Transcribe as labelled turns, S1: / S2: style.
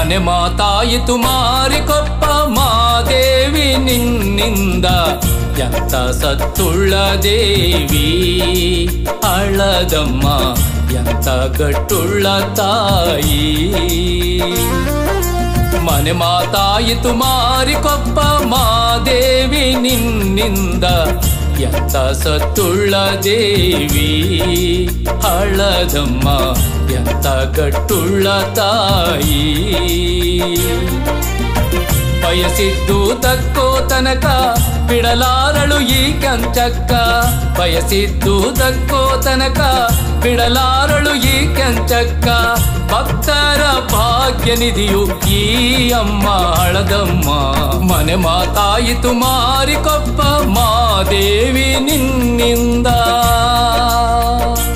S1: ಮನೆ ಮಾತಾಯಿತು ಮಾರಿಕೊಪ್ಪ ಮಾದೇವಿ ನಿನ್ನಿಂದ ಎಂತ ಸತ್ತುಳ್ಳ ದೇವಿ ಅಳದಮ್ಮ ಎಂತ ಗಟ್ಟುಳ್ಳ ತಾಯಿ ಮನೆ ಮಾತಾಯಿತು ಮಾರಿಕೊಪ್ಪ ಮಾದೇವಿ ನಿನ್ನಿಂದ ಎಂತ ಸತ್ತುಳ್ಳ ದೇವಿ ಹಳದಮ್ಮ ಎಂತ ಗಟ್ಟುಳ್ಳ ತಾಯಿ ಬಯಸಿದ್ದು ತಕ್ಕೋ ತನಕ ಬಿಡಲಾರಳು ಈ ಕಂಚಕ್ಕ ಬಯಸಿದ್ದು ತಕ್ಕೋ ತನಕ ಬಿಡಲಾರಳು ಈ ಕಂಚಕ್ಕ ಭಕ್ತರ ಭಾಗ್ಯ ನಿಧಿಯು ಈ ಅಮ್ಮ ಹಳದಮ್ಮ ಮನೆ ಮಾತಾಯಿತು ಮಾರಿಕೊಪ್ಪ ಮಾದೇವಿ ನಿನ್ನಿಂದ